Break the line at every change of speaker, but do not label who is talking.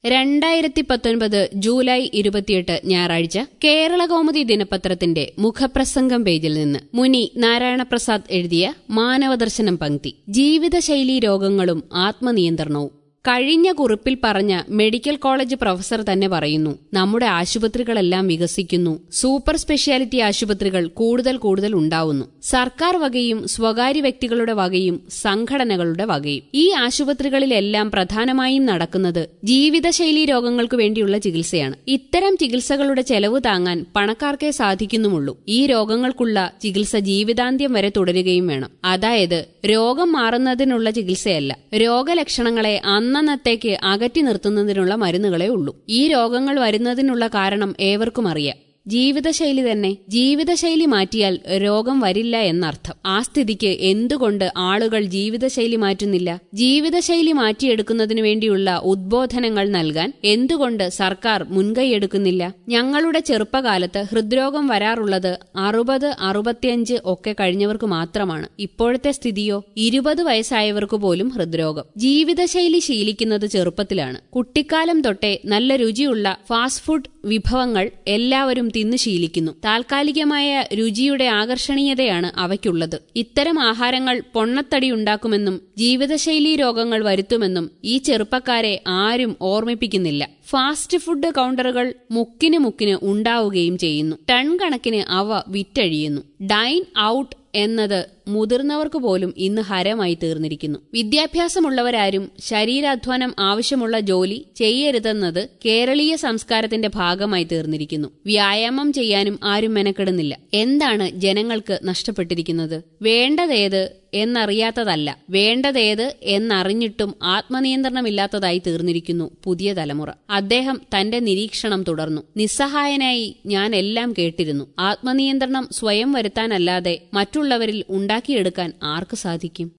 രണ്ടായിരത്തി പത്തൊൻപത് ജൂലൈ ഇരുപത്തിയെട്ട് ഞായറാഴ്ച കേരള കൗമുദി ദിനപത്രത്തിന്റെ മുഖപ്രസംഗം പേജിൽ നിന്ന് മുനി നാരായണപ്രസാദ് എഴുതിയ മാനവദർശനം പങ്ക്തി ജീവിതശൈലീ രോഗങ്ങളും ആത്മനിയന്ത്രണവും കഴിഞ്ഞ കുറിപ്പിൽ പറഞ്ഞ മെഡിക്കൽ കോളേജ് പ്രൊഫസർ തന്നെ പറയുന്നു നമ്മുടെ ആശുപത്രികളെല്ലാം വികസിക്കുന്നു സൂപ്പർ സ്പെഷ്യാലിറ്റി ആശുപത്രികൾ കൂടുതൽ കൂടുതൽ ഉണ്ടാവുന്നു സർക്കാർ വകയും സ്വകാര്യ വ്യക്തികളുടെ വകയും സംഘടനകളുടെ വകയും ഈ ആശുപത്രികളിലെല്ലാം പ്രധാനമായും നടക്കുന്നത് ജീവിതശൈലീ രോഗങ്ങൾക്ക് വേണ്ടിയുള്ള ചികിത്സയാണ് ഇത്തരം ചികിത്സകളുടെ ചെലവ് താങ്ങാൻ പണക്കാർക്കേ സാധിക്കുന്നുമുള്ളൂ ഈ രോഗങ്ങൾക്കുള്ള ചികിത്സ ജീവിതാന്ത്യം വരെ തുടരുകയും വേണം അതായത് രോഗം മാറുന്നതിനുള്ള ചികിത്സയല്ല രോഗലക്ഷണങ്ങളെ അന്നന്നത്തേക്ക് അകറ്റി നിർത്തുന്നതിനുള്ള മരുന്നുകളേ ഉള്ളൂ ഈ രോഗങ്ങൾ വരുന്നതിനുള്ള കാരണം ഏവർക്കും അറിയാം ജീവിതശൈലി തന്നെ ജീവിതശൈലി മാറ്റിയാൽ രോഗം വരില്ല എന്നർത്ഥം ആ സ്ഥിതിക്ക് എന്തുകൊണ്ട് ആളുകൾ ജീവിതശൈലി മാറ്റുന്നില്ല ജീവിതശൈലി മാറ്റിയെടുക്കുന്നതിനു വേണ്ടിയുള്ള ഉദ്ബോധനങ്ങൾ നൽകാൻ എന്തുകൊണ്ട് സർക്കാർ മുൻകൈയെടുക്കുന്നില്ല ഞങ്ങളുടെ ചെറുപ്പകാലത്ത് ഹൃദ്രോഗം വരാറുള്ളത് അറുപത് അറുപത്തിയഞ്ച് ഒക്കെ കഴിഞ്ഞവർക്ക് മാത്രമാണ് ഇപ്പോഴത്തെ സ്ഥിതിയോ ഇരുപത് വയസ്സായവർക്ക് പോലും ഹൃദ്രോഗം ജീവിതശൈലി ശീലിക്കുന്നത് ചെറുപ്പത്തിലാണ് കുട്ടിക്കാലം തൊട്ടേ നല്ല രുചിയുള്ള ഫാസ്റ്റ് ഫുഡ് വിഭവങ്ങൾ എല്ലാവരും തിന്നു ശീലിക്കുന്നു താൽക്കാലികമായ രുചിയുടെ ആകർഷണീയതയാണ് അവയ്ക്കുള്ളത് ഇത്തരം ആഹാരങ്ങൾ പൊണ്ണത്തടി ഉണ്ടാക്കുമെന്നും ജീവിതശൈലീ രോഗങ്ങൾ വരുത്തുമെന്നും ഈ ചെറുപ്പക്കാരെ ആരും ഓർമ്മിപ്പിക്കുന്നില്ല ഫാസ്റ്റ് ഫുഡ് കൗണ്ടറുകൾ മുക്കിന് മുക്കിന് ഉണ്ടാവുകയും ചെയ്യുന്നു ടൺ കണക്കിന് അവ വിറ്റഴിയുന്നു ഡൈൻ ഔട്ട് എന്നത് മുതിർന്നവർക്ക് പോലും ഇന്ന് ഹരമായി തീർന്നിരിക്കുന്നു വിദ്യാഭ്യാസമുള്ളവരാരും ശരീരാധ്വാനം ആവശ്യമുള്ള ജോലി ചെയ്യരുതെന്നത് കേരളീയ സംസ്കാരത്തിന്റെ ഭാഗമായി തീർന്നിരിക്കുന്നു വ്യായാമം ചെയ്യാനും ആരും മെനക്കെടുന്നില്ല എന്താണ് ജനങ്ങൾക്ക് നഷ്ടപ്പെട്ടിരിക്കുന്നത് വേണ്ടതേത് എന്നറിയാത്തതല്ല വേണ്ടതേത് എന്നറിഞ്ഞിട്ടും ആത്മനിയന്ത്രണമില്ലാത്തതായി തീർന്നിരിക്കുന്നു പുതിയ തലമുറ അദ്ദേഹം തന്റെ നിരീക്ഷണം തുടർന്നു നിസ്സഹായനായി ഞാൻ എല്ലാം കേട്ടിരുന്നു ആത്മനിയന്ത്രണം സ്വയം വരുത്താനല്ലാതെ മറ്റുള്ളവരിൽ ഉണ്ടാക്കിയെടുക്കാൻ ആർക്ക് സാധിക്കും